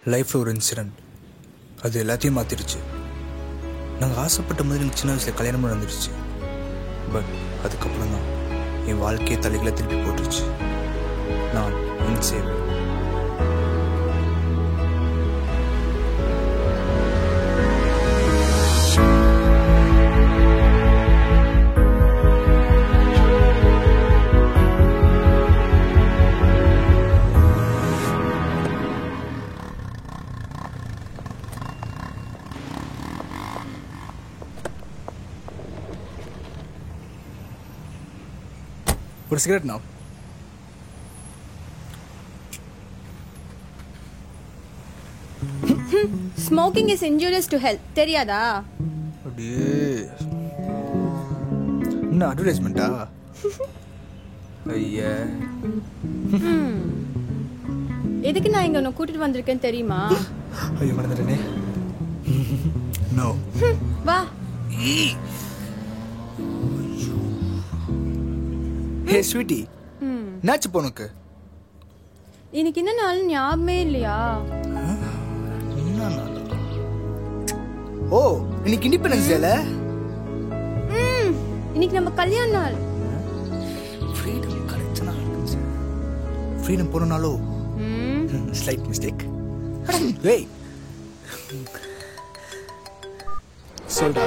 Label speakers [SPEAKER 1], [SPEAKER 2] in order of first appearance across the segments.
[SPEAKER 1] லைஃப்பில் ஒரு இன்சிடென்ட் அது எல்லாத்தையும் மாற்றிடுச்சு நாங்கள் ஆசைப்பட்ட மாதிரி எனக்கு சின்ன வயசில் கல்யாணம் நடந்துடுச்சு பட் அதுக்கப்புறம் தான் என் வாழ்க்கையை தலைகளை திருப்பி போட்டுருச்சு நான் இன்சேவ் ஒரு சிகரெட் நான்
[SPEAKER 2] smoking is injurious to health தெரியாதா
[SPEAKER 1] அப்படியே என்ன அட்வர்டைஸ்மெண்ட்டா ஐயா
[SPEAKER 2] எதுக்கு நான் இங்க உன்னை கூட்டிட்டு வந்திருக்கேன் தெரியுமா
[SPEAKER 1] ஐயோ மறந்துட்டேனே நோ
[SPEAKER 2] வா
[SPEAKER 1] ஹே ஸ்வீட்டி என்னாச்சு பொண்ணுக்கு
[SPEAKER 2] இன்னைக்கு என்ன நாள் ஞாபகமே இல்லையா
[SPEAKER 1] என்ன நாள்? ஓ இன்னைக்கு இண்டிபெண்டன்ஸ் டேல
[SPEAKER 2] ம், இன்னைக்கு நம்ம கல்யாண நாள்
[SPEAKER 1] ஃப்ரீடம் கிடைச்ச நாள் ஃப்ரீடம் போனாலோ
[SPEAKER 2] ம்,
[SPEAKER 1] ஸ்லைட் மிஸ்டேக் ஏய் சொல்றா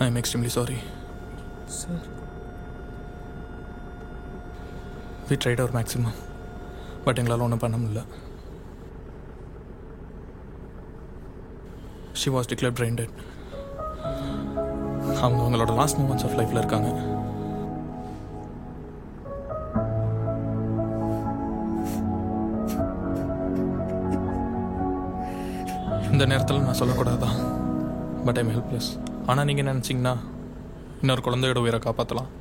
[SPEAKER 3] I am extremely sorry
[SPEAKER 1] sir
[SPEAKER 3] we tried our maximum but எங்களால் ஒன்றும் பண்ண முடியல ஷி வாஸ் டிக்ளேர் பிரைண்டட் அவங்க அவங்களோட லாஸ்ட் மூமெண்ட்ஸ் ஆஃப் லைஃப்பில் இருக்காங்க இந்த நேரத்தில் நான் சொல்லக்கூடாதான் பட் ஐம் ஹெல்ப்லெஸ் ஆனால் நீங்கள் நினச்சிங்கன்னா இன்னொரு குழந்தையோட உயிரை காப்பாற்றலாம்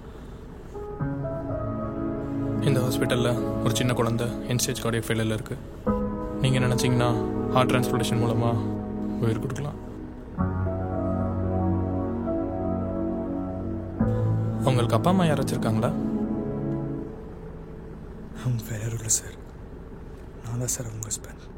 [SPEAKER 3] இந்த ஹாஸ்பிட்டலில் ஒரு சின்ன குழந்தை என்ஸ்டேஜ் கார்டியக் ஃபெயிலில் இருக்குது நீங்கள் நினச்சிங்கன்னா ஹார்ட் டிரான்ஸ்பிளேஷன் மூலமாக உயிர் கொடுக்கலாம் உங்களுக்கு அப்பா அம்மா யாராச்சும் இருக்காங்களா
[SPEAKER 1] அவங்க வேற இல்லை சார் நான் தான் சார் அவங்க ஹஸ்பண்ட்